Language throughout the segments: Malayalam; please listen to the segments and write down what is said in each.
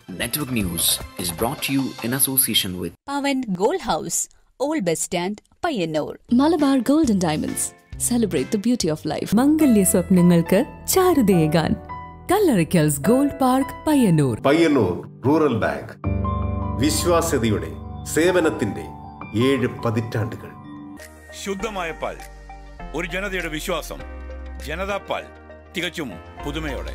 Network News is brought to you in association with Pavan gold house old bus stand Payyanur Malabar golden diamonds celebrate the beauty of life മംഗല്യ സ്വപ്നങ്ങൾക്ക് ചാരുതയേകാൻ Kallarikkals gold park Payyanur Payyanur rural bank വിശ്വാസ്യതയുടെ സേവനത്തിന്റെ ഏഴ് പതിറ്റാണ്ടുകൾ ശുദ്ധമായ പാൽ ഒരു ജനതയുടെ വിശ്വാസം ജനതാ പാൽ തികച്ചും പുതുമയോടെ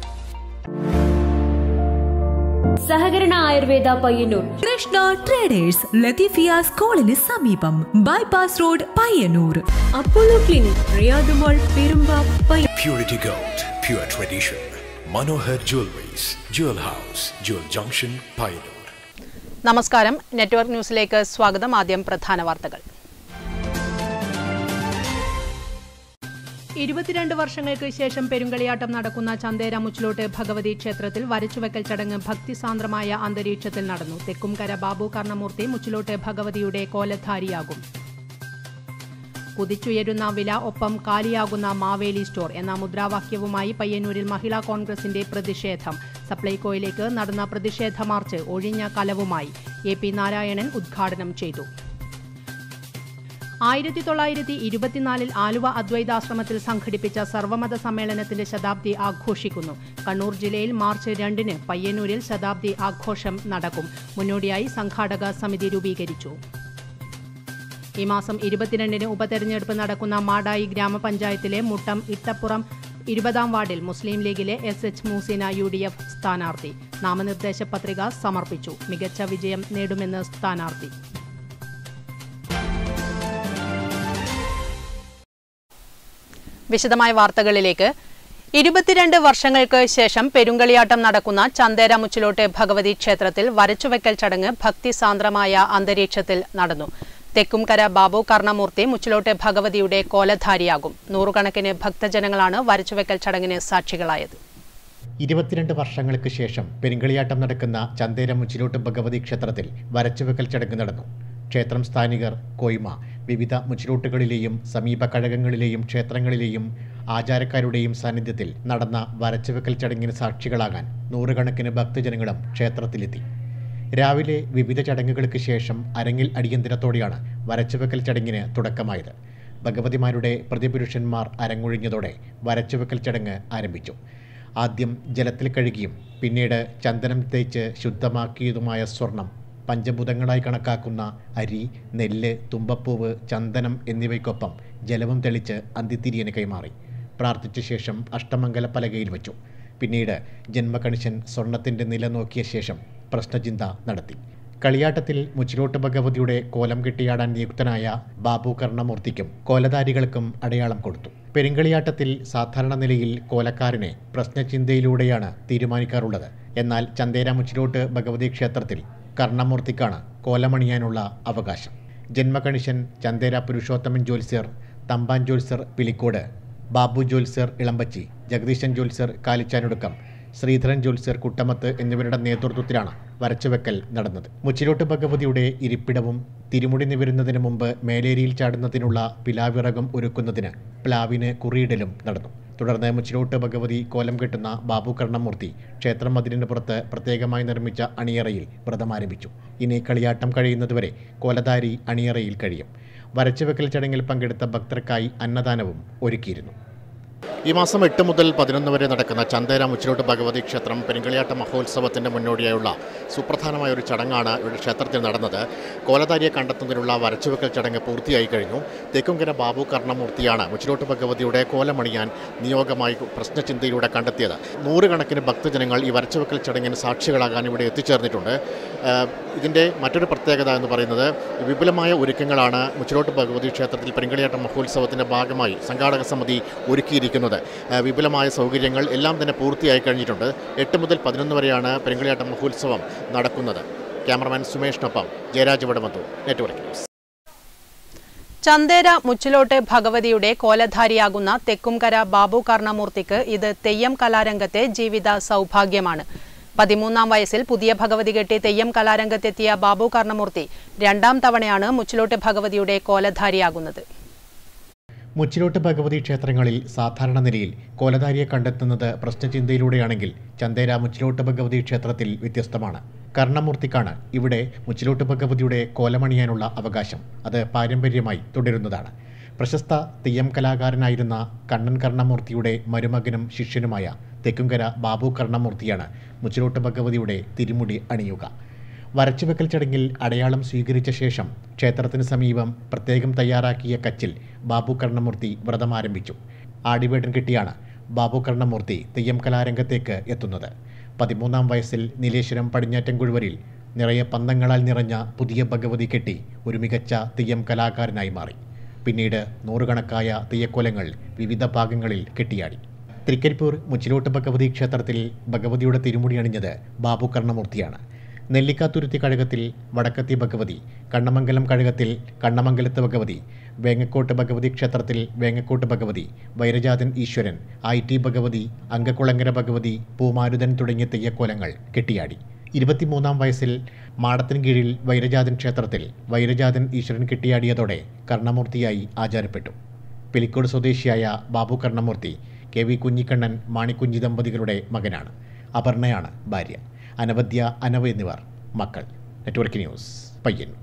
സഹകരണ ആയുർവേദ പയ്യന്നൂർ കൃഷ്ണ ട്രേഡേഴ്സ് ലത്തീഫിയ സ്കൂളിന് സമീപം bypass road Payyanur Apollo clinic റിയാദുമോൾ പെരുമ്പ പയ്യ Purity Gold, pure tradition. Manohar Jewelries, Jewel House, Jewel Junction, Pioneer. നമസ്കാരം നെറ്റ്വർക്ക് ന്യൂസിലേക്ക് സ്വാഗതം ആദ്യം പ്രധാന വാർത്തകൾ ഇരുപത്തിരണ്ട് വർഷങ്ങൾക്ക് ശേഷം പെരുങ്കളിയാട്ടം നടക്കുന്ന ചന്തേര മുച്ചിലോട്ട് ഭഗവതി ക്ഷേത്രത്തിൽ വരച്ചുവെക്കൽ ചടങ്ങ് ഭക്തിസാന്ദ്രമായ അന്തരീക്ഷത്തിൽ നടന്നു തെക്കുംകര ബാബു കർണമൂർത്തി മുച്ചിലോട്ട് ഭഗവതിയുടെ കോലധാരിയാകും കുതിച്ചുയരുന്ന വില ഒപ്പം കാലിയാകുന്ന മാവേലി സ്റ്റോർ എന്ന മുദ്രാവാക്യവുമായി പയ്യന്നൂരിൽ മഹിളാ കോൺഗ്രസിന്റെ പ്രതിഷേധം സപ്ലൈകോയിലേക്ക് നടന്ന പ്രതിഷേധ മാർച്ച് ഒഴിഞ്ഞ കലവുമായി എ പി നാരായണൻ ഉദ്ഘാടനം ചെയ്തു ആയിരത്തി തൊള്ളായിരത്തി ഇരുപത്തിനാലിൽ ആലുവ അദ്വൈതാശ്രമത്തിൽ സംഘടിപ്പിച്ച സർവമത സമ്മേളനത്തിന്റെ ശതാബ്ദി ആഘോഷിക്കുന്നു കണ്ണൂർ ജില്ലയിൽ മാർച്ച് രണ്ടിന് പയ്യന്നൂരിൽ ശതാബ്ദി ആഘോഷം നടക്കും മുന്നോടിയായി സംഘാടക സമിതി രൂപീകരിച്ചു ഈ മാസം ഇരുപത്തിരണ്ടിന് ഉപതെരഞ്ഞെടുപ്പ് നടക്കുന്ന മാടായി ഗ്രാമപഞ്ചായത്തിലെ മുട്ടം ഇട്ടപ്പുറം ഇരുപതാം വാർഡിൽ മുസ്ലിം ലീഗിലെ S H Moosina U D F സ്ഥാനാർത്ഥി നാമനിർദ്ദേശ പത്രിക സമർപ്പിച്ചു മികച്ച വിജയം നേടുമെന്ന് സ്ഥാനാർത്ഥി വിശദമായ വാർത്തകളിലേക്ക് ഇരുപത്തിരണ്ട് വർഷങ്ങൾക്ക് ശേഷം പെരുങ്കളിയാട്ടം നടക്കുന്ന ചന്തേര മുച്ചിലോട്ട് ഭഗവതി ക്ഷേത്രത്തിൽ വരച്ചുവെക്കൽ ചടങ്ങ് ഭക്തിസാന്ദ്രമായ അന്തരീക്ഷത്തിൽ നടന്നു തെക്കുംകര ബാബു കർണമൂർത്തി മുച്ചിലോട്ട് ഭഗവതിയുടെ കോലധാരിയാകും നൂറുകണക്കിന് ഭക്തജനങ്ങളാണ് വരച്ചുവെക്കൽ ചടങ്ങിന് സാക്ഷികളായത് ഇരുപത്തിരണ്ട് വർഷങ്ങൾക്ക് ശേഷം പെരുങ്കളിയാട്ടം നടക്കുന്ന ചന്തേര മുച്ചിലോട്ട് ഭഗവതി ക്ഷേത്രത്തിൽ വരച്ചുവെക്കൽ ചടങ്ങ് നടന്നു ക്ഷേത്രം സ്ഥാനികർ കോയ്മ വിവിധ മുച്ചിലോട്ടുകളിലെയും സമീപ കഴകങ്ങളിലെയും ക്ഷേത്രങ്ങളിലെയും ആചാരക്കാരുടെയും സാന്നിധ്യത്തിൽ നടന്ന വരച്ചുവെക്കൽ ചടങ്ങിന് സാക്ഷികളാകാൻ നൂറുകണക്കിന് ഭക്തജനങ്ങളും ക്ഷേത്രത്തിലെത്തി രാവിലെ വിവിധ ചടങ്ങുകൾക്ക് ശേഷം അരങ്ങിൽ അടിയന്തരത്തോടെയാണ് വരച്ചുവെക്കൽ ചടങ്ങിന് തുടക്കമായത് ഭഗവതിമാരുടെ പ്രതിപുരുഷന്മാർ അരങ്ങൊഴിഞ്ഞതോടെ വരച്ചുവെക്കൽ ചടങ്ങ് ആരംഭിച്ചു ആദ്യം ജലത്തിൽ കഴുകിയും പിന്നീട് ചന്ദനം തേച്ച് ശുദ്ധമാക്കിയതുമായ സ്വർണം പഞ്ചഭൂതങ്ങളായി കണക്കാക്കുന്ന അരി നെല്ല് തുമ്പപ്പൂവ് ചന്ദനം എന്നിവയ്ക്കൊപ്പം ജലവും തെളിച്ച് അന്തിത്തിരിയന് കൈമാറി പ്രാർത്ഥിച്ച ശേഷം അഷ്ടമംഗല പലകയിൽ വെച്ചു പിന്നീട് ജന്മകണിശൻ സ്വർണത്തിൻ്റെ നില നോക്കിയ ശേഷം പ്രശ്നചിന്ത നടത്തി കളിയാട്ടത്തിൽ മുച്ചിലോട്ട് ഭഗവതിയുടെ കോലം കെട്ടിയാടാൻ നിയുക്തനായ ബാബു കർണമൂർത്തിക്കും കോലധാരികൾക്കും അടയാളം കൊടുത്തു പെരുങ്കളിയാട്ടത്തിൽ സാധാരണ നിലയിൽ കോലക്കാരനെ പ്രശ്നചിന്തയിലൂടെയാണ് തീരുമാനിക്കാറുള്ളത് എന്നാൽ ചന്തേര മുച്ചിലോട്ട് ഭഗവതി ക്ഷേത്രത്തിൽ കർണമൂർത്തിക്കാണ് കോലമണിയാനുള്ള അവകാശം ജന്മകണിശൻ ചന്തേര പുരുഷോത്തമൻ ജ്യോത്സ്യർ തമ്പാൻ ജ്യോത്സ്യർ പിലിക്കോട് ബാബു ജ്യോത്സ്യർ ഇളമ്പച്ചി ജഗദീശൻ ജ്യോത്സ്യർ കാലിച്ചാനൊടുക്കം ശ്രീധരൻ ജ്യോത്സ്യർ കുട്ടമത്ത് എന്നിവരുടെ നേതൃത്വത്തിലാണ് വരച്ചുവെക്കൽ നടന്നത് മുച്ചിലോട്ട് ഭഗവതിയുടെ ഇരിപ്പിടവും തിരുമുടി നിവരുന്നതിന് മുമ്പ് മേലേരിയിൽ ചാടുന്നതിനുള്ള പിലാവിറകം ഒരുക്കുന്നതിന് പ്ലാവിന് കുറിയിടലും നടന്നു തുടർന്ന് മുച്ചിലോട്ട് ഭഗവതി കോലം കെട്ടുന്ന ബാബു കർണമൂർത്തി ക്ഷേത്രം മതിലിന് പുറത്ത് പ്രത്യേകമായി നിർമ്മിച്ച അണിയറയിൽ വ്രതമാരംഭിച്ചു ഇനി കളിയാട്ടം കഴിയുന്നതുവരെ കോലധാരി അണിയറയിൽ കഴിയും വരച്ചുവെക്കൽ ചടങ്ങിൽ പങ്കെടുത്ത ഭക്തർക്കായി അന്നദാനവും ഒരുക്കിയിരുന്നു ഈ മാസം എട്ട് മുതൽ പതിനൊന്ന് വരെ നടക്കുന്ന ചന്തേര മുച്ചിലോട്ട് ഭഗവതി ക്ഷേത്രം പെരുങ്കളിയാട്ട മഹോത്സവത്തിൻ്റെ മുന്നോടിയായുള്ള സുപ്രധാനമായ ഒരു ചടങ്ങാണ് ഇവിടെ ക്ഷേത്രത്തിൽ നടന്നത് കോലധാരിയെ കണ്ടെത്തുന്നതിനുള്ള വരച്ചുവെക്കൽ ചടങ്ങ് പൂർത്തിയായി കഴിഞ്ഞു തെക്കുംകര ബാബു കർണമൂർത്തിയാണ് മുച്ചിലോട്ട് ഭഗവതിയുടെ കോലമണിയാൻ നിയോഗമായി പ്രശ്നചിന്തയിലൂടെ കണ്ടെത്തിയത് നൂറുകണക്കിന് ഭക്തജനങ്ങൾ ഈ വരച്ചുവെക്കൽ ചടങ്ങിന് സാക്ഷികളാകാൻ ഇവിടെ എത്തിച്ചേർന്നിട്ടുണ്ട് ഏഹ് ഇതിൻ്റെ മറ്റൊരു പ്രത്യേകത എന്ന് പറയുന്നത് വിപുലമായ ഒരുക്കങ്ങളാണ് മുച്ചിലോട്ട് ഭഗവതി ക്ഷേത്രത്തിൽ പെരുങ്കളിയാട്ട മഹോത്സവത്തിൻ്റെ ഭാഗമായി സംഘാടക സമിതി ഒരുക്കിയിരിക്കുന്നത് ഏഹ് വിപുലമായ സൗകര്യങ്ങൾ എല്ലാം തന്നെ പൂർത്തിയായി കഴിഞ്ഞിട്ടുണ്ട് എട്ട് മുതൽ പതിനൊന്ന് വരെയാണ് പെരുങ്കളിയാട്ട മഹോത്സവം നടക്കുന്നത് ക്യാമറമാൻ സുമേഷിനൊപ്പം ജയരാജ് വടമത്തു നെറ്റ്വർക്ക് ന്യൂസ് ചന്തേര മുച്ചിലോട്ട് ഭഗവതിയുടെ കോലധാരിയാകുന്ന തെക്കുംകര ബാബു കർണമൂർത്തിക്ക് ഇത് തെയ്യം കലാരംഗത്തെ ജീവിത സൗഭാഗ്യമാണ് പതിമൂന്നാം വയസ്സിൽ പുതിയ ഭഗവതി കെട്ടി തെയ്യം കലാരംഗത്തെത്തിയ ബാബു കർണമൂർത്തി രണ്ടാം തവണയാണ് മുച്ചിലോട്ട് ഭഗവതിയുടെ കോലധാരിയാകുന്നത് മുച്ചിലോട്ട് ഭഗവതി ക്ഷേത്രങ്ങളിൽ സാധാരണ നിലയിൽ കോലധാരിയെ കണ്ടെത്തുന്നത് പ്രശ്നചിന്തയിലൂടെയാണെങ്കിൽ ചന്തേര മുച്ചിലോട്ട് ഭഗവതി ക്ഷേത്രത്തിൽ വ്യത്യസ്തമാണ് കർണമൂർത്തിക്കാണ് ഇവിടെ മുച്ചിലോട്ട് ഭഗവതിയുടെ കോലമണിയാനുള്ള അവകാശം അത് പാരമ്പര്യമായി തുടരുന്നതാണ് പ്രശസ്ത തെയ്യം കലാകാരനായിരുന്ന കണ്ണൻ കർണമൂർത്തിയുടെ മരുമകനും ശിഷ്യനുമായ തെക്കുംകര ബാബു കർണമൂർത്തിയാണ് മുച്ചിലോട്ട് ഭഗവതിയുടെ തിരുമുടി അണിയുക വരച്ചുവെക്കൽ ചടങ്ങിൽ അടയാളം സ്വീകരിച്ച ശേഷം ക്ഷേത്രത്തിന് സമീപം പ്രത്യേകം തയ്യാറാക്കിയ കച്ചിൽ ബാബു കർണമൂർത്തി വ്രതം ആരംഭിച്ചു ആടിവേട്ടൻ കിട്ടിയാണ് ബാബു കർണമൂർത്തി തെയ്യം കലാരംഗത്തേക്ക് എത്തുന്നത് പതിമൂന്നാം വയസ്സിൽ നീലേശ്വരം പടിഞ്ഞാറ്റൻകുഴുവരിൽ നിറയെ പന്തങ്ങളാൽ നിറഞ്ഞ പുതിയ ഭഗവതി കെട്ടി ഒരു മികച്ച തെയ്യം കലാകാരനായി മാറി പിന്നീട് നൂറുകണക്കായ തെയ്യക്കോലങ്ങൾ വിവിധ ഭാഗങ്ങളിൽ കെട്ടിയാടി തൃക്കരിപ്പൂർ മുച്ചിലോട്ട് ഭഗവതി ക്ഷേത്രത്തിൽ ഭഗവതിയുടെ തിരുമുടി അണിഞ്ഞത് ബാബു കർണമൂർത്തിയാണ് നെല്ലിക്കാത്തുരുത്തി കഴകത്തിൽ വടക്കത്തി ഭഗവതി കണ്ണമംഗലം കഴകത്തിൽ കണ്ണമംഗലത്ത് ഭഗവതി വേങ്ങക്കോട്ട് ഭഗവതി ക്ഷേത്രത്തിൽ വേങ്ങക്കോട്ട് ഭഗവതി വൈരജാതൻ ഈശ്വരൻ ഐ ടി ഭഗവതി അങ്കക്കുളങ്ങര ഭഗവതി പൂമാരുതൻ തുടങ്ങിയ തെയ്യക്കോലങ്ങൾ കെട്ടിയാടി ഇരുപത്തിമൂന്നാം വയസ്സിൽ മാടത്തിന് കീഴിൽ വൈരജാതൻ ക്ഷേത്രത്തിൽ വൈരജാതൻ ഈശ്വരൻ കെട്ടിയാടിയതോടെ കർണമൂർത്തിയായി ആചാരപ്പെട്ടു പെലിക്കോട് സ്വദേശിയായ ബാബു കർണമൂർത്തി കെ വി കുഞ്ഞിക്കണ്ണൻ മാണിക്കുഞ്ഞി ദമ്പതികളുടെ മകനാണ് അപർണയാണ് ഭാര്യ അനവദ്യ അനവ എന്നിവർ മക്കൾ നെറ്റ്വർക്ക് ന്യൂസ് പയ്യന്നൂർ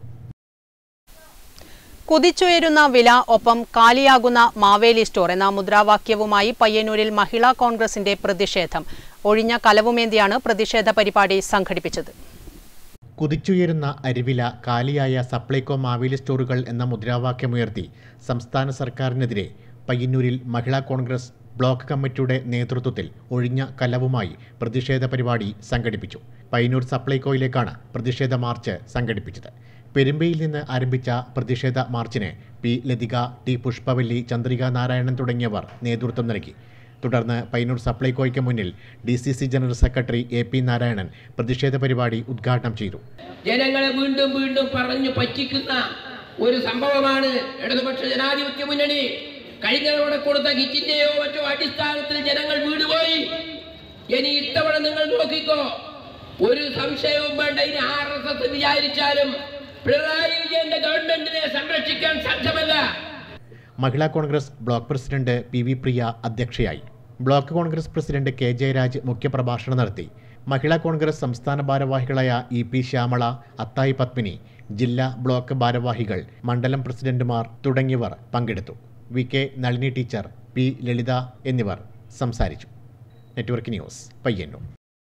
കുതിച്ചുയരുന്ന വില ഒപ്പം കാലിയാകുന്ന മാവേലി സ്റ്റോർ എന്ന മുദ്രാവാക്യവുമായി പയ്യന്നൂരിൽ മഹിളാ കോൺഗ്രസിന്റെ പ്രതിഷേധം ഒഴിഞ്ഞ കലവുമേന്തിയാണ് പ്രതിഷേധ പരിപാടി സംഘടിപ്പിച്ചത് കുതിച്ചുയരുന്ന അരിവില കാലിയായ സപ്ലൈകോ മാവേലി സ്റ്റോറുകൾ എന്ന മുദ്രാവാക്യമുയർത്തി സംസ്ഥാന സർക്കാരിനെതിരെ പയ്യന്നൂരിൽ മഹിളാ കോൺഗ്രസ് ബ്ലോക്ക് കമ്മിറ്റിയുടെ നേതൃത്വത്തിൽ ഒഴിഞ്ഞ കലവുമായി പ്രതിഷേധ പരിപാടി സംഘടിപ്പിച്ചു പയ്യന്നൂർ സപ്ലൈകോയിലേക്കാണ് പ്രതിഷേധ മാർച്ച് സംഘടിപ്പിച്ചത് പെരുമ്പയിൽ നിന്ന് ആരംഭിച്ച പ്രതിഷേധ മാർച്ചിന് പി ലതിക ടി പുഷ്പവല്ലി ചന്ദ്രിക നാരായണൻ തുടങ്ങിയവർ നേതൃത്വം നൽകി തുടർന്ന് പയ്യന്നൂർ സപ്ലൈകോയ്ക്ക് മുന്നിൽ D C C general secretary A P Narayanan പ്രതിഷേധ പരിപാടി ഉദ്ഘാടനം ചെയ്തു ജനങ്ങളെ വീണ്ടും വീണ്ടും പറഞ്ഞു പറ്റിക്കുന്ന ഒരു സംഭവമാണ് ഇടതുപക്ഷ ജനാധിപത്യ മുന്നണി കഴിഞ്ഞ തവണ കൊടുത്ത ഹിറ്റിന്റെയോ മറ്റോ അടിസ്ഥാനത്തിൽ ജനങ്ങൾ വീടുപോയി ഇനി ഇത്തവണ നിങ്ങൾ നോക്കിക്കോ ഒരു സംശയവും വേണ്ട ഇനി ആർ എസ് എസ് വിചാരിച്ചാലും പിണറായി വിജയന്റെ ഗവൺമെന്റിനെ സംരക്ഷിക്കാൻ സാധ്യമല്ല Mahila Congress block president P V Priya അധ്യക്ഷയായി block Congress president K Jayaraj മുഖ്യപ്രഭാഷണം നടത്തി മഹിളാ കോൺഗ്രസ് സംസ്ഥാന ഭാരവാഹികളായ ഇ പി ശ്യാമള അത്തായി പത്മിനി ജില്ലാ ബ്ലോക്ക് ഭാരവാഹികൾ മണ്ഡലം പ്രസിഡന്റുമാർ തുടങ്ങിയവർ പങ്കെടുത്തു V K Nalini teacher P Lalitha എന്നിവർ സംസാരിച്ചു നെറ്റ്വർക്ക് ന്യൂസ് പയ്യന്നൂർ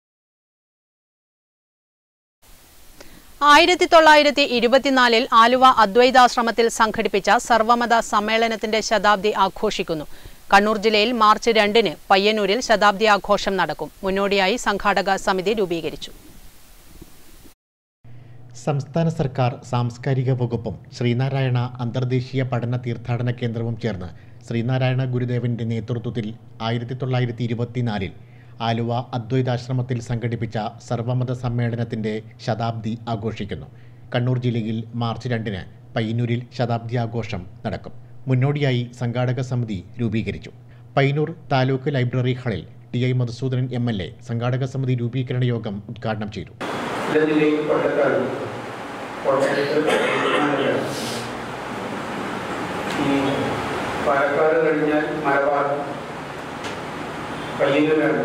ആയിരത്തി തൊള്ളായിരത്തി ഇരുപത്തിനാലിൽ ആലുവ അദ്വൈതാശ്രമത്തിൽ സംഘടിപ്പിച്ച സർവമത സമ്മേളനത്തിന്റെ ശതാബ്ദി ആഘോഷിക്കുന്നു കണ്ണൂർ ജില്ലയിൽ മാർച്ച് രണ്ടിന് പയ്യന്നൂരിൽ ശതാബ്ദി ആഘോഷം നടക്കും മുന്നോടിയായി സംഘാടക സമിതി രൂപീകരിച്ചു സംസ്ഥാന സർക്കാർ സാംസ്കാരിക വകുപ്പും ശ്രീനാരായണ അന്തർദേശീയ പഠന തീർത്ഥാടന കേന്ദ്രവും ചേർന്ന് ശ്രീനാരായണ ഗുരുദേവന്റെ നേതൃത്വത്തിൽ ആയിരത്തി തൊള്ളായിരത്തി ഇരുപത്തിനാലിൽ ആലുവ അദ്വൈതാശ്രമത്തിൽ സംഘടിപ്പിച്ച സർവമത സമ്മേളനത്തിന്റെ ശതാബ്ദി ആഘോഷിക്കുന്നു കണ്ണൂർ ജില്ലയിൽ മാർച്ച് രണ്ടിന് പയ്യന്നൂരിൽ ശതാബ്ദി ആഘോഷം നടക്കും മുന്നോടിയായി സംഘാടക സമിതി രൂപീകരിച്ചു പയ്യന്നൂർ താലൂക്ക് ലൈബ്രറി ഹാളിൽ T I Madhusoodanan M L A സംഘാടക സമിതി രൂപീകരണ യോഗം ഉദ്ഘാടനം ചെയ്തു ഇതിലേക്ക് കൊണ്ടക്കാട് കോട്ടയത്ത് തീരുമാനമില്ല. ഈ പാലക്കാട് കഴിഞ്ഞാൽ മലബാർ പയ്യന്നൂരാണ്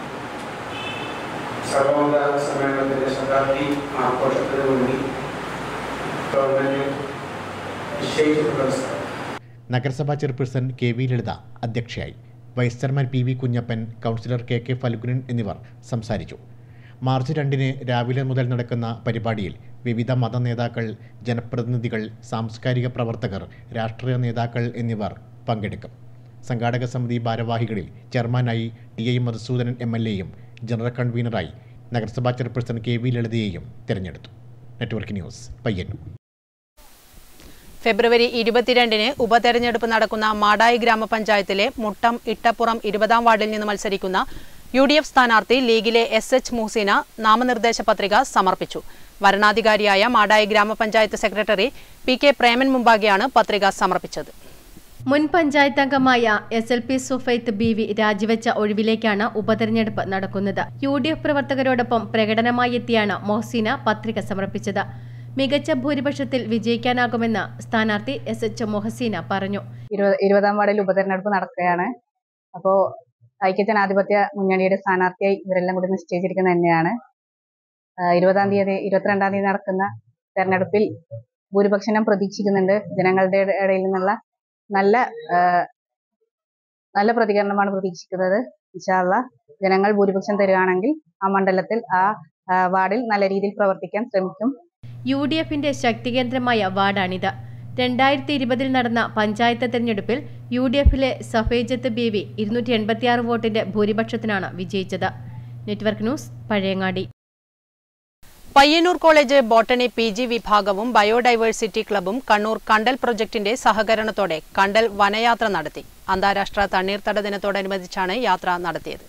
സർവമത സമ്മേളനത്തിന്റെ ശതാബ്ദി ആഘോഷത്തിന് വേണ്ടി ഗവൺമെന്റ് നിശ്ചയിച്ചിട്ടുള്ള സ്ഥലം നഗരസഭാ ചെയർപേഴ്സൺ കെ വി ലളിത അധ്യക്ഷയായി vice chairman P V Kunhappan councillor K K Falgunan എന്നിവർ സംസാരിച്ചു മാർച്ച് രണ്ടിന് രാവിലെ മുതൽ നടക്കുന്ന പരിപാടിയിൽ വിവിധ മത നേതാക്കൾ ജനപ്രതിനിധികൾ സാംസ്കാരിക പ്രവർത്തകർ രാഷ്ട്രീയ നേതാക്കൾ എന്നിവർ പങ്കെടുക്കും സംഘാടക സമിതി ഭാരവാഹികളിൽ ചെയർമാനായി T I Madhusoodanan M L എയും ജനറൽ കൺവീനറായി നഗരസഭാ ചെയർപേഴ്സൺ കെ വി ലളിതയെയും തിരഞ്ഞെടുത്തു നെറ്റ്വർക്ക് ന്യൂസ് പയ്യന്നൂർ ഫെബ്രുവരി ഇരുപത്തിരണ്ടിന് ഉപതെരഞ്ഞെടുപ്പ് നടക്കുന്ന മാടായി ഗ്രാമപഞ്ചായത്തിലെ മുട്ടം ഇട്ടപ്പുറം ഇരുപതാം വാർഡിൽ നിന്ന് മത്സരിക്കുന്ന യു ഡി എഫ് സ്ഥാനാർത്ഥി ലീഗിലെ എസ് എച്ച് മുഹസീന നാമനിർദ്ദേശ പത്രിക സമർപ്പിച്ചു വരണാധികാരിയായ മാടായി ഗ്രാമപഞ്ചായത്ത് സെക്രട്ടറി പി കെ പ്രേമൻ മുമ്പാകെയാണ് പത്രിക സമർപ്പിച്ചത് മുൻ പഞ്ചായത്ത് അംഗമായ S L P Sufaith B V രാജിവെച്ച ഒഴിവിലേക്കാണ് ഉപതെരഞ്ഞെടുപ്പ് നടക്കുന്നത് യു ഡി എഫ് പ്രവർത്തകരോടൊപ്പം പ്രകടനമായി എത്തിയാണ് മൊഹസീന പത്രിക സമർപ്പിച്ചത് മികച്ച ഭൂരിപക്ഷത്തിൽ വിജയിക്കാനാകുമെന്ന് സ്ഥാനാർത്ഥി എസ് എച്ച് മൊഹസീന പറഞ്ഞു ഇരുപത് ഇരുപതാം വാർഡിൽ ഉപതെരഞ്ഞെടുപ്പ് നടക്കുകയാണ് അപ്പോൾ ഐക്യജനാധിപത്യ മുന്നണിയുടെ സ്ഥാനാർത്ഥിയായി ഇവരെല്ലാം കൂടി നിശ്ചയിച്ചിരിക്കുന്നത് തന്നെയാണ് ആ, ഇരുപതാം തീയതി ഇരുപത്തിരണ്ടാം തീയതി നടക്കുന്ന തെരഞ്ഞെടുപ്പിൽ ഭൂരിപക്ഷം പ്രതീക്ഷിക്കുന്നുണ്ട് ജനങ്ങളുടെ ഇട- ഇടയിൽ നിന്നുള്ള നല്ല ആ, നല്ല പ്രതികരണമാണ് പ്രതീക്ഷിക്കുന്നത് ഇൻഷാല്ല ജനങ്ങൾ ഭൂരിപക്ഷം തരുകയാണെങ്കിൽ ആ മണ്ഡലത്തിൽ ആ ആ, വാർഡിൽ നല്ല രീതിയിൽ പ്രവർത്തിക്കാൻ ശ്രമിക്കും യു ഡി എഫിന്റെ ശക്തികേന്ദ്രമായ വാർഡാണിത് രണ്ടായിരത്തി ഇരുപതിൽ നടന്ന പഞ്ചായത്ത് തെരഞ്ഞെടുപ്പിൽ യു ഡി എഫിലെ സഫേജത്ത് ബേബി ഇരുന്നൂറ്റി എൺപത്തിയാറ് വോട്ടിന്റെ ഭൂരിപക്ഷത്തിനാണ് വിജയിച്ചത് network news Pazhayangadi Payyanur college botany P G വിഭാഗവും ബയോഡൈവേഴ്സിറ്റി ക്ലബും കണ്ണൂർ കണ്ടൽ പ്രൊജക്ടിന്റെ സഹകരണത്തോടെ കണ്ടൽ വനയാത്ര നടത്തി അന്താരാഷ്ട്ര തണ്ണീർത്തട ദിനത്തോടനുബന്ധിച്ചാണ് യാത്ര നടത്തിയത്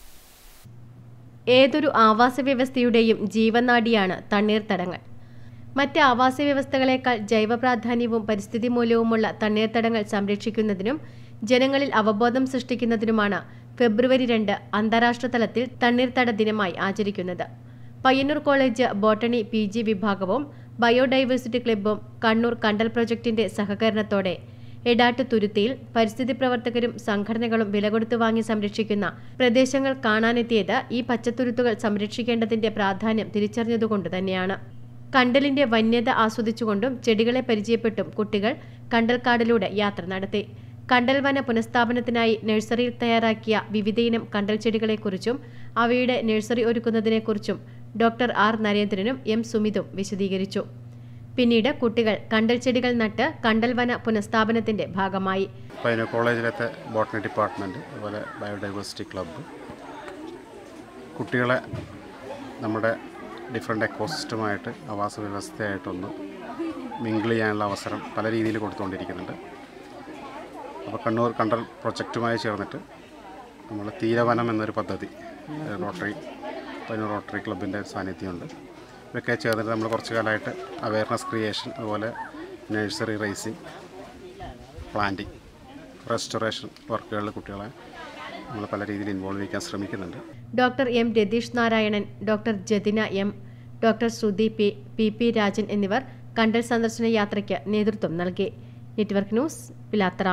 ഏതൊരു ആവാസ വ്യവസ്ഥയുടെയും ജീവനാഡിയാണ് തണ്ണീർത്തടങ്ങൾ മറ്റ് ആവാസ വ്യവസ്ഥകളേക്കാൾ ജൈവ പ്രാധാന്യവും പരിസ്ഥിതി മൂല്യവുമുള്ള തണ്ണീർത്തടങ്ങൾ സംരക്ഷിക്കുന്നതിനും ജനങ്ങളിൽ അവബോധം സൃഷ്ടിക്കുന്നതിനുമാണ് ഫെബ്രുവരി രണ്ട് അന്താരാഷ്ട്ര തലത്തിൽ തണ്ണീർത്തട ദിനമായി ആചരിക്കുന്നത് Payyanur college botany P G വിഭാഗവും ബയോഡൈവേഴ്സിറ്റി ക്ലബ്ബും കണ്ണൂർ കണ്ടൽ പ്രൊജക്ടിന്റെ സഹകരണത്തോടെ എടാട്ട് തുരുത്തിയിൽ പരിസ്ഥിതി പ്രവർത്തകരും സംഘടനകളും വിലകൊടുത്തു വാങ്ങി സംരക്ഷിക്കുന്ന പ്രദേശങ്ങൾ കാണാനെത്തിയത് ഈ പച്ചത്തുരുത്തുകൾ സംരക്ഷിക്കേണ്ടതിന്റെ പ്രാധാന്യം തിരിച്ചറിഞ്ഞതുകൊണ്ട് തന്നെയാണ് കണ്ടലിന്റെ വന്യത ആസ്വദിച്ചുകൊണ്ടും ചെടികളെ പരിചയപ്പെട്ടും കുട്ടികൾ കണ്ടൽക്കാടിലൂടെ യാത്ര നടത്തി കണ്ടൽ വന പുനഃസ്ഥാപനത്തിനായി നഴ്സറിയിൽ തയ്യാറാക്കിയ വിവിധയിനം കണ്ടൽ ചെടികളെക്കുറിച്ചും അവയുടെ നഴ്സറി ഒരുക്കുന്നതിനെക്കുറിച്ചും ഡോക്ടർ ആർ നരേന്ദ്രനും എം സുമിതും വിശദീകരിച്ചു പിന്നീട് കുട്ടികൾ കണ്ടൽ ചെടികൾ നട്ട് കണ്ടൽ വന പുനഃസ്ഥാപനത്തിന്റെ ഭാഗമായി പയ്യന്നൂർ കോളേജിലത്തെ ബോട്ടണി ഡിപ്പാർട്ട്മെൻറ്റ് അതുപോലെ ബയോഡൈവേഴ്സിറ്റി ക്ലബ്ബ് കുട്ടികളെ നമ്മുടെ ഡിഫറെൻ്റ് എക്കോസിസ്റ്റമായിട്ട് ആവാസ വ്യവസ്ഥയായിട്ടൊന്ന് മിങ്കിൾ ചെയ്യാനുള്ള അവസരം പല രീതിയിൽ കൊടുത്തുകൊണ്ടിരിക്കുന്നുണ്ട് അപ്പോൾ കണ്ണൂർ കണ്ടൽ പ്രൊജക്റ്റുമായി ചേർന്നിട്ട് നമ്മൾ തീരവനം എന്നൊരു പദ്ധതി ഏഹ് റോട്ടറി പയ്യന്നൂർ റോട്ടറി ക്ലബിൻ്റെ സാന്നിധ്യമുണ്ട് ഇതൊക്കെ ചേർന്നിട്ട് നമ്മൾ കുറച്ച് കാലമായിട്ട് അവയർനെസ് ക്രിയേഷൻ അതുപോലെ നഴ്സറി റേസിംഗ് പ്ലാന്റിങ് റെസ്റ്റോറേഷൻ വർക്കുകളിൽ കുട്ടികളെ നമ്മൾ പല രീതിയിൽ ഇൻവോൾവ് ചെയ്യാൻ ശ്രമിക്കുന്നുണ്ട് doctor M Ratheesh Narayanan doctor Jathina M doctor Sruthi P P P Rajan എന്നിവർ കണ്ടൽ സന്ദർശന യാത്രയ്ക്ക് നേതൃത്വം നൽകി നെറ്റ്വർക്ക് ന്യൂസ് പിലാത്തറ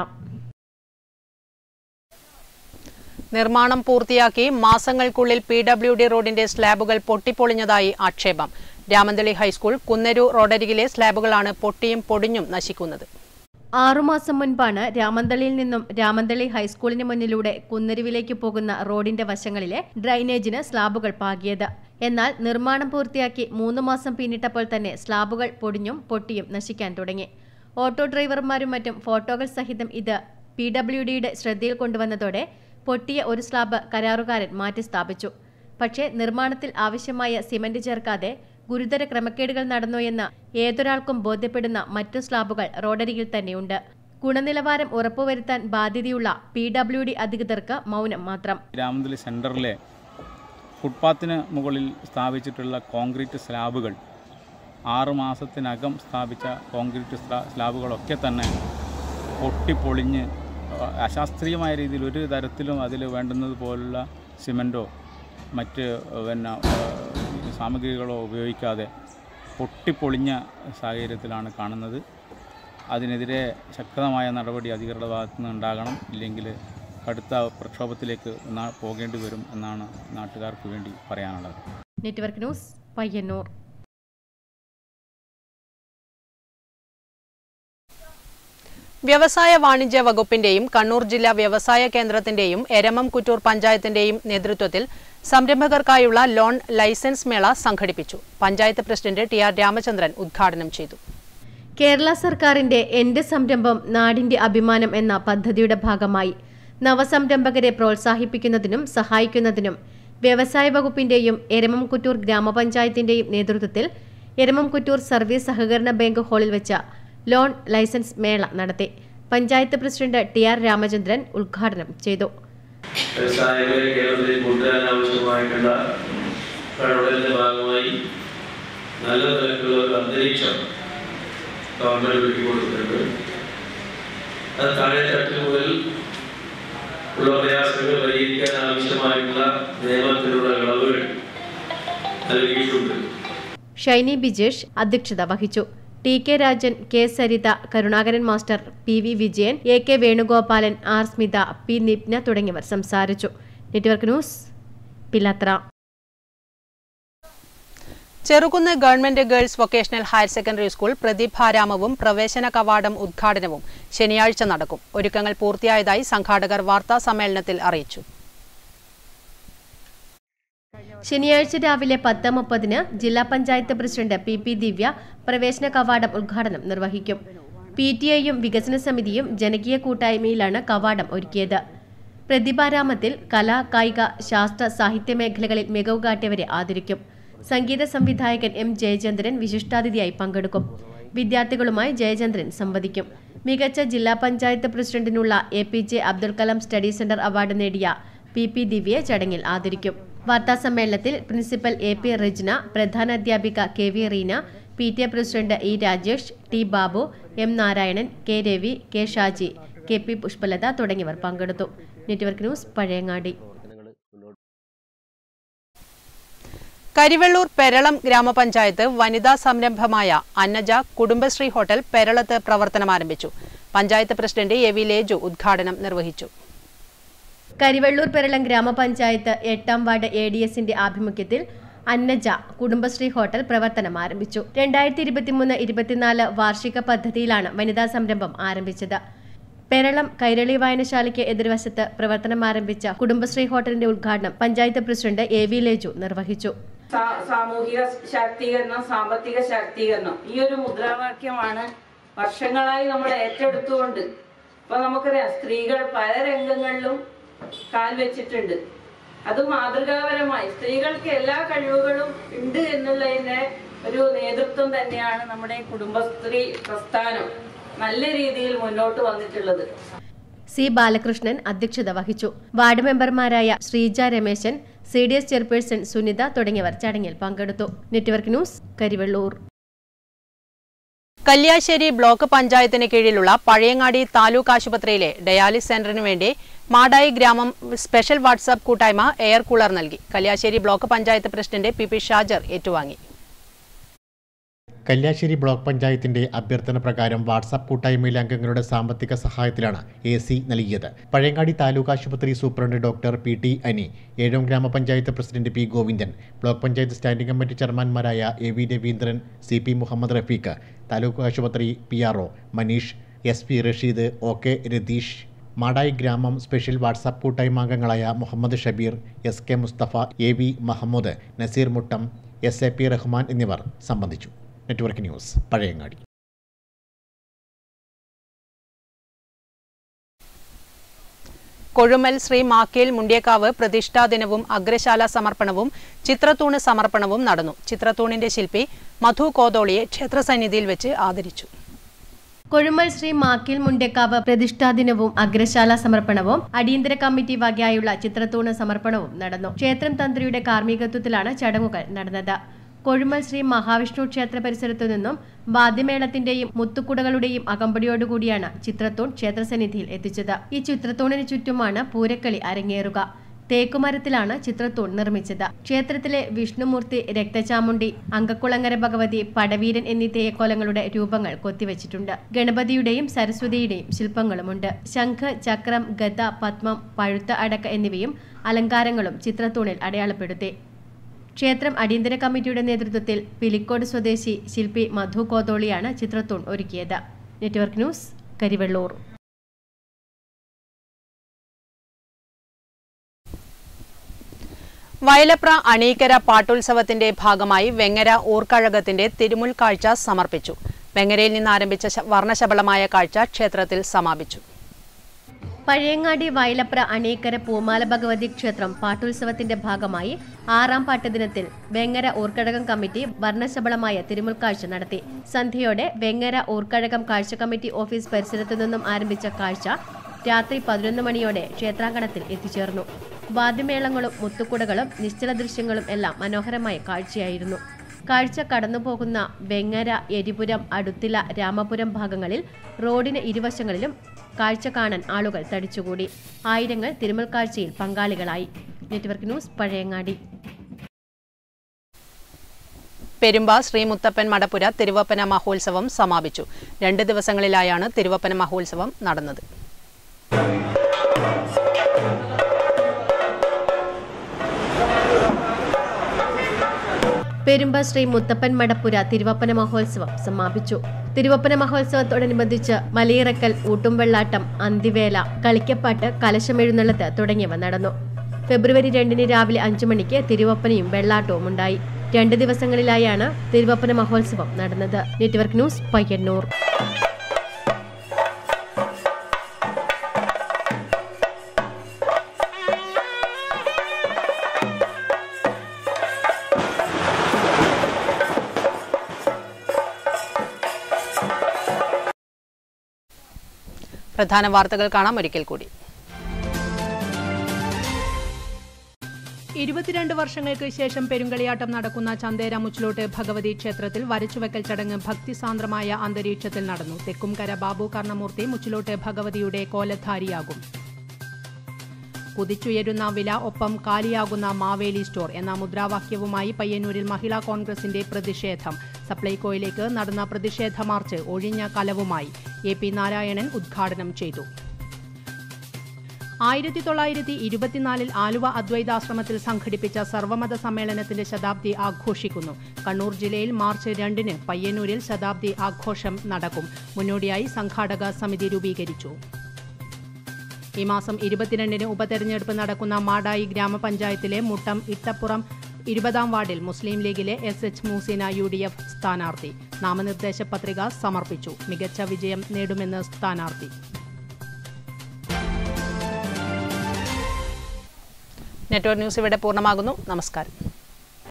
നിർമ്മാണം പൂർത്തിയാക്കി മാസങ്ങൾക്കുള്ളിൽ പി ഡബ്ല്യു ഡി റോഡിന്റെ സ്ലാബുകൾ പൊട്ടിപ്പൊളിഞ്ഞതായി ആക്ഷേപം രാമന്തളി ഹൈസ്കൂൾ കുന്നരു റോഡരികിലെ സ്ലാബുകളാണ് പൊട്ടിയും പൊടിഞ്ഞും നശിക്കുന്നത് ആറുമാസം മുൻപാണ് രാമന്തളിയിൽ നിന്നും രാമന്തളി ഹൈസ്കൂളിന് മുന്നിലൂടെ കുന്നരുവിലേക്ക് പോകുന്ന റോഡിന്റെ വശങ്ങളിലെ ഡ്രൈനേജിന് സ്ലാബുകൾ പാകിയത് എന്നാൽ നിർമ്മാണം പൂർത്തിയാക്കി മൂന്ന് മാസം പിന്നിട്ടപ്പോൾ തന്നെ സ്ലാബുകൾ പൊടിഞ്ഞും പൊട്ടിയും നശിക്കാൻ തുടങ്ങി ഓട്ടോ ഡ്രൈവർമാരും മറ്റും ഫോട്ടോകൾ സഹിതം ഇത് പി ഡബ്ല്യു ഡിയുടെ ശ്രദ്ധയിൽ കൊണ്ടുവന്നതോടെ പൊട്ടിയ ഒരു സ്ലാബ് കരാറുകാരൻ മാറ്റി സ്ഥാപിച്ചു പക്ഷേ നിർമ്മാണത്തിൽ ആവശ്യമായ സിമന്റ് ചേർക്കാതെ ഗുരുതര ക്രമക്കേടുകൾ നടന്നു എന്ന് ഏതൊരാൾക്കും ബോധ്യപ്പെടുന്ന മറ്റു സ്ലാബുകൾ റോഡരികിൽ തന്നെയുണ്ട് ഗുണനിലവാരം ഉറപ്പുവരുത്താൻ ബാധ്യതയുള്ള പി ഡബ്ല്യു ഡി അധികൃതർക്ക് മൗനം മാത്രം രാമന്തളി സെൻറ്ററിലെ ഫുട്പാത്തിന് മുകളിൽ സ്ഥാപിച്ചിട്ടുള്ള കോൺക്രീറ്റ് സ്ലാബുകൾ ആറ് മാസത്തിനകം സ്ഥാപിച്ച കോൺക്രീറ്റ് സ്ലാ- സ്ലാബുകളൊക്കെ തന്നെ പൊട്ടിപ്പൊളിഞ്ഞ് അഹ് അശാസ്ത്രീയമായ രീതിയിൽ ഒരു തരത്തിലും അതിൽ വേണ്ടുന്നത് പോലുള്ള സിമൻറ്റോ മറ്റ് പിന്നെ അഹ് സാമഗ്രികളോ ഉപയോഗിക്കാതെ പൊട്ടിപ്പൊളിഞ്ഞ സാഹചര്യത്തിലാണ് കാണുന്നത് അതിനെതിരെ ശക്തമായ നടപടി അധികൃതരുടെ ഭാഗത്തു നിന്ന് ഉണ്ടാകണം ഇല്ലെങ്കിൽ കടുത്ത പ്രക്ഷോഭത്തിലേക്ക് നാ- പോകേണ്ടി വരും എന്നാണ് നാട്ടുകാർക്ക് വേണ്ടി പറയാനുള്ളത് നെറ്റ്വർക്ക് ന്യൂസ് പയ്യന്നൂർ വ്യവസായ വാണിജ്യ വകുപ്പിന്റെയും കണ്ണൂർ ജില്ലാ വ്യവസായ കേന്ദ്രത്തിന്റെയും എരമം കുറ്റൂർ പഞ്ചായത്തിന്റെയും നേതൃത്വത്തിൽ സംരംഭകർക്കായുള്ള ലോൺ ലൈസൻസ് മേള സംഘടിപ്പിച്ചു panchayat president T R Ramachandran ഉദ്ഘാടനം ചെയ്തു കേരള സർക്കാരിന്റെ എന്റെ സംരംഭം നാടിന്റെ അഭിമാനം എന്ന പദ്ധതിയുടെ ഭാഗമായി നവസംരംഭകരെ പ്രോത്സാഹിപ്പിക്കുന്നതിനും സഹായിക്കുന്നതിനും വ്യവസായ വകുപ്പിന്റെയും എരമം കുറ്റൂർ ഗ്രാമപഞ്ചായത്തിന്റെയും നേതൃത്വത്തിൽ എരമം കുറ്റൂർ സർവീസ് സഹകരണ ബാങ്ക് ഹാളിൽ വെച്ച ലോൺ ലൈസൻസ് മേള നടത്തി panchayat president T R Ramachandran ഉദ്ഘാടനം ചെയ്തു വ്യവസായികളെ കേരളത്തിൽ കൊണ്ടുവരാൻ ആവശ്യമായിട്ടുള്ള ഇടപെടലിന്റെ ഭാഗമായി നല്ല നിലക്കുള്ള ഒരു അന്തരീക്ഷം ഗവൺമെന്റ് ഒരുക്കി കൊടുത്തിട്ടുണ്ട് അത് താഴെത്തട്ടിൽ മുതൽ ഉള്ള പ്രയാസങ്ങൾ പരിഹരിക്കാൻ ആവശ്യമായിട്ടുള്ള നിയമത്തിലുള്ള ഇളവുകൾ നൽകിയിട്ടുണ്ട് ഷൈനി ബിജേഷ് അധ്യക്ഷത വഹിച്ചു T K Rajan K Saritha Karunakaran master P V Vijayan A K Venugopalan R Smitha P Nipna തുടങ്ങിയവർ സംസാരിച്ചു network news Pilathara Cherukunnu government girls vocational higher secondary school പ്രതിഭാരാമവും പ്രവേശന കവാടം ഉദ്ഘാടനവും ശനിയാഴ്ച നടക്കും ഒരുക്കങ്ങൾ പൂർത്തിയായതായി സംഘാടകർ വാർത്താ സമ്മേളനത്തിൽ അറിയിച്ചു ശനിയാഴ്ച രാവിലെ പത്ത് മുപ്പതിന് ജില്ലാ panchayat president P P Divya പ്രവേശന കവാടം ഉദ്ഘാടനം നിർവഹിക്കും പി ടി ഐയും വികസന സമിതിയും ജനകീയ കൂട്ടായ്മയിലാണ് കവാടം ഒരുക്കിയത് പ്രതിഭാരാമത്തിൽ കലാ കായിക ശാസ്ത്ര സാഹിത്യ മേഖലകളിൽ മികവ് കാട്ടിയവരെ ആദരിക്കും സംഗീത സംവിധായകൻ എം ജയചന്ദ്രൻ വിശിഷ്ടാതിഥിയായി പങ്കെടുക്കും വിദ്യാർത്ഥികളുമായി ജയചന്ദ്രൻ സംവദിക്കും മികച്ച ജില്ലാ പഞ്ചായത്ത് പ്രസിഡന്റിനുള്ള A P J Abdul Kalam study centre award നേടിയ പി പി ദിവ്യയെ ചടങ്ങിൽ ആദരിക്കും വാർത്താസമ്മേളനത്തിൽ പ്രിൻസിപ്പൽ എ പി റെജ്ന പ്രധാന അധ്യാപിക K V Reena P T A president E Rajesh T Babu M Narayanan K Ravi K Shaji K P Pushpalatha തുടങ്ങിയവർ പങ്കെടുത്തു നെറ്റ്വർക്ക് ന്യൂസ് പഴയങ്ങാടി കരിവെള്ളൂർ പെരളം ഗ്രാമപഞ്ചായത്ത് വനിതാ സംരംഭമായ അന്നജ കുടുംബശ്രീ ഹോട്ടൽ പെരളത്ത് പ്രവർത്തനം ആരംഭിച്ചു panchayat president A V Leju ഉദ്ഘാടനം നിർവഹിച്ചു കരിവെള്ളൂർ പെരളം ഗ്രാമപഞ്ചായത്ത് എട്ടാം വാർഡ് എ ഡി എസിന്റെ ആഭിമുഖ്യത്തിൽ അന്നജ കുടുംബശ്രീ ഹോട്ടൽ പ്രവർത്തനം ആരംഭിച്ചു രണ്ടായിരത്തി ഇരുപത്തിമൂന്ന് ഇരുപത്തിനാല് വാർഷിക പദ്ധതിയിലാണ് വനിതാ സംരംഭം ആരംഭിച്ചത് പെരളം കൈരളി വായനശാലയ്ക്ക് എതിർവശത്ത് പ്രവർത്തനം ആരംഭിച്ച കുടുംബശ്രീ ഹോട്ടലിന്റെ ഉദ്ഘാടനം panchayat president A V Leju നിർവഹിച്ചു സാ- സാമൂഹിക ശാക്തീകരണം സാമ്പത്തിക ശാക്തീകരണം ഈ ഒരു മുദ്രാവാക്യമാണ് വർഷങ്ങളായി നമ്മൾ ഏറ്റെടുത്തുകൊണ്ട് ഇപ്പൊ നമുക്കറിയാം സ്ത്രീകൾ പല രംഗങ്ങളിലും കാൽ വെച്ചിട്ടുണ്ട് അത് മാതൃകാപരമായി സ്ത്രീകൾക്ക് എല്ലാ കഴിവുകളും ഉണ്ട് എന്നുള്ളതിന്റെ ഒരു നേതൃത്വം തന്നെയാണ് നമ്മുടെ കുടുംബശ്രീ പ്രസ്ഥാനം നല്ല രീതിയിൽ മുന്നോട്ട് വന്നിട്ടുള്ളത് സി ബാലകൃഷ്ണൻ അധ്യക്ഷത വഹിച്ചു വാർഡ് മെമ്പർമാരായ Sreeja Rameshan C D S chairperson Sunitha തുടങ്ങിയവർ ചടങ്ങിൽ പങ്കെടുത്തു network news Karivellur Kalliasseri block പഞ്ചായത്തിന് കീഴിലുള്ള പഴയങ്ങാടി താലൂക്ക് ആശുപത്രിയിലെ ഡയാലിസ് സെന്ററിനു വേണ്ടി മാടായി ഗ്രാമം സ്പെഷ്യൽ വാട്സാപ്പ് കൂട്ടായ്മ എയർ കൂളർ നൽകി Kalliasseri block panchayat president P P Shajar ഏറ്റുവാങ്ങി കല്യാശ്ശേരി ബ്ലോക്ക് പഞ്ചായത്തിന്റെ അഭ്യർത്ഥന പ്രകാരം വാട്സാപ്പ് കൂട്ടായ്മയിലെ അംഗങ്ങളുടെ സാമ്പത്തിക സഹായത്തിലാണ് എ സി നൽകിയത് പഴയങ്ങാടി താലൂക്ക് ആശുപത്രി superintendent doctor P T Ani Ezhome ഗ്രാമപഞ്ചായത്ത് president P Govindan block panchayat standing committee ചെയർമാൻമാരായ A V Raveendran C P Muhammad Rafeeq taluk ആശുപത്രി P R O Maneesh S P Rasheed O K Ratheesh Madayi ഗ്രാമം സ്പെഷ്യൽ വാട്സാപ്പ് കൂട്ടായ്മ അംഗങ്ങളായ Muhammad Shabeer S K Musthafa A V Mahmood Naseer Muttam S A P Rahman എന്നിവർ സംബന്ധിച്ചു നെറ്റ്വർക്ക് ന്യൂസ് പഴയങ്ങാടി കൊഴുമൽ ശ്രീ മാക്കേൽ മുണ്ടിയക്കാവ് പ്രതിഷ്ഠാ ദിനവും അഗ്രശാല സമർപ്പണവും ചിത്രത്തൂണ് സമർപ്പണവും നടന്നു ചിത്രത്തൂണിന്റെ ശില്പി മധു കോതോളിയെ ക്ഷേത്രസന്നിധിയിൽ വെച്ച് ആദരിച്ചു കൊഴുമൽ ശ്രീ മാക്കിൽ മുണ്ടേക്കാവ് പ്രതിഷ്ഠാദിനവും അഗ്രശാല സമർപ്പണവും അടിയന്തര കമ്മിറ്റി വകയായുള്ള ചിത്രത്തൂണ് സമർപ്പണവും നടന്നു ക്ഷേത്രം തന്ത്രിയുടെ കാർമ്മികത്വത്തിലാണ് ചടങ്ങുകൾ നടന്നത് കൊഴുമൽ ശ്രീ മഹാവിഷ്ണു ക്ഷേത്ര പരിസരത്തു നിന്നും വാദ്യമേളത്തിന്റെയും മുത്തുക്കുടകളുടെയും അകമ്പടിയോടുകൂടിയാണ് ചിത്രത്തൂൺ ക്ഷേത്രസന്നിധിയിൽ എത്തിച്ചത് ഈ ചിത്രത്തൂണിന് ചുറ്റുമാണ് പൂരക്കളി അരങ്ങേറുക തേക്കുമരത്തിലാണ് ചിത്രത്തൂൺ നിർമ്മിച്ചത് ക്ഷേത്രത്തിലെ വിഷ്ണുമൂർത്തി രക്തചാമുണ്ടി അങ്കക്കുളങ്ങര ഭഗവതി പടവീരൻ എന്നീ തെയ്യക്കോലങ്ങളുടെ രൂപങ്ങൾ കൊത്തിവെച്ചിട്ടുണ്ട് ഗണപതിയുടെയും സരസ്വതിയുടെയും ശില്പങ്ങളുമുണ്ട് ശംഖ് ചക്രം ഗത പത്മം പഴുത്ത അടക്ക എന്നിവയും അലങ്കാരങ്ങളും ചിത്രത്തൂണിൽ അടയാളപ്പെടുത്തി ക്ഷേത്രം അടിയന്തര കമ്മിറ്റിയുടെ നേതൃത്വത്തിൽ പിലിക്കോട് സ്വദേശി ശില്പി മധു കോതോളിയാണ് ചിത്രത്തൂൺ ഒരുക്കിയത് നെറ്റ്വർക്ക് ന്യൂസ് കരിവെള്ളൂർ വയലപ്ര അണീക്കര പാട്ടുത്സവത്തിന്റെ ഭാഗമായി വെങ്ങര ഊർക്കഴകത്തിന്റെ തിരുമുൽ കാഴ്ച സമർപ്പിച്ചു വെങ്ങരയിൽ നിന്ന് ആരംഭിച്ച ശ- വർണ്ണശബളമായ കാഴ്ച ക്ഷേത്രത്തിൽ സമാപിച്ചു പഴയങ്ങാടി വയലപ്ര അണീക്കര പൂമാല ഭഗവതി ക്ഷേത്രം പാട്ടുത്സവത്തിന്റെ ഭാഗമായി ആറാം പാട്ട് ദിനത്തിൽ വെങ്ങര ഊർക്കഴകം കമ്മിറ്റി വർണ്ണശബളമായ തിരുമുൽക്കാഴ്ച നടത്തി സന്ധ്യയോടെ വെങ്ങര ഊർക്കഴകം കാഴ്ച കമ്മിറ്റി ഓഫീസ് പരിസരത്തു നിന്നും ആരംഭിച്ച കാഴ്ച രാത്രി പതിനൊന്ന് മണിയോടെ ക്ഷേത്രാങ്കണത്തിൽ എത്തിച്ചേർന്നു വാദ്യമേളങ്ങളും മുത്തുക്കുടകളും നിശ്ചല ദൃശ്യങ്ങളും എല്ലാം മനോഹരമായ കാഴ്ചയായിരുന്നു കാഴ്ച കടന്നുപോകുന്ന വെങ്ങര എരിപുരം അടുത്തില രാമപുരം ഭാഗങ്ങളിൽ റോഡിന് ഇരുവശങ്ങളിലും കാഴ്ച കാണാൻ ആളുകൾ തടിച്ചുകൂടി ആയിരങ്ങൾ തിരുമൽ കാഴ്ചയിൽ പങ്കാളികളായി നെറ്റ്വർക്ക് ന്യൂസ് പഴയങ്ങാടി പെരുമ്പ ശ്രീ മുത്തപ്പൻ മടപ്പുര തിരുവപ്പന മഹോത്സവം സമാപിച്ചു രണ്ട് ദിവസങ്ങളിലായാണ് തിരുവപ്പന മഹോത്സവം നടന്നത് പെരുമ്പ ശ്രീ മുത്തപ്പൻ മടപ്പുര തിരുവപ്പന മഹോത്സവം സമാപിച്ചു തിരുവപ്പന മഹോത്സവത്തോടനുബന്ധിച്ച് മലയിറക്കൽ ഊട്ടുംവെള്ളാട്ടം അന്തിവേല കളിക്കപ്പാട്ട് കലശമെഴുന്നള്ളത്ത് തുടങ്ങിയവ നടന്നു ഫെബ്രുവരി രണ്ടിന് രാവിലെ അഞ്ചു മണിക്ക് തിരുവപ്പനയും വെള്ളാട്ടവും ഉണ്ടായി രണ്ട് ദിവസങ്ങളിലായാണ് തിരുവപ്പന മഹോത്സവം നടന്നത് നെറ്റ്വർക്ക് ന്യൂസ് പയ്യന്നൂർ പ്രധാന വാർത്തകൾ കാണാം ഒരിക്കൽ കൂടി ഇരുപത്തിരണ്ട് വർഷങ്ങൾക്ക് ശേഷം പെരുങ്കളിയാട്ടം നടക്കുന്ന ചന്തേര മുച്ചിലോട്ട് ഭഗവതി ക്ഷേത്രത്തിൽ വരച്ചുവെക്കൽ ചടങ്ങ് ഭക്തിസാന്ദ്രമായ അന്തരീക്ഷത്തിൽ നടന്നു തെക്കുംകര ബാബു കർണമൂർത്തി മുച്ചിലോട്ട് ഭഗവതിയുടെ കോലധാരിയാകും കുതിച്ചുയരുന്ന വില ഒപ്പം കാലിയാകുന്ന മാവേലി സ്റ്റോർ എന്ന മുദ്രാവാക്യവുമായി പയ്യന്നൂരിൽ മഹിളാ കോൺഗ്രസിന്റെ പ്രതിഷേധം സപ്ലൈകോയിലേക്ക് നടന്ന പ്രതിഷേധ മാർച്ച് ഒഴിഞ്ഞ കലവുമായി എ പി നാരായണൻ ഉദ്ഘാടനം ചെയ്തു ആയിരത്തി തൊള്ളായിരത്തി ഇരുപത്തിനാലിൽ ആലുവ അദ്വൈതാശ്രമത്തിൽ സംഘടിപ്പിച്ച സർവമത സമ്മേളനത്തിന്റെ ശതാബ്ദി ആഘോഷിക്കുന്നു കണ്ണൂർ ജില്ലയിൽ മാർച്ച് രണ്ടിന് പയ്യന്നൂരിൽ ശതാബ്ദി ആഘോഷം നടക്കും മുന്നോടിയായി സംഘാടക സമിതി രൂപീകരിച്ചു ഈ മാസം ഇരുപത്തിരണ്ടിന് ഉപതെരഞ്ഞെടുപ്പ് നടക്കുന്ന മാടായി ഗ്രാമപഞ്ചായത്തിലെ മുട്ടം ഇട്ടപ്പുറം ഇരുപതാം വാർഡിൽ മുസ്ലിം ലീഗിലെ S H Moosina U D F സ്ഥാനാർത്ഥി നാമനിർദ്ദേശ പത്രിക സമർപ്പിച്ചു മികച്ച വിജയം നേടുമെന്ന് സ്ഥാനാർത്ഥി നെറ്റ്വർക്ക് ന്യൂസ് ഇവിടെ പൂർണ്ണമാകുന്നു നമസ്കാരം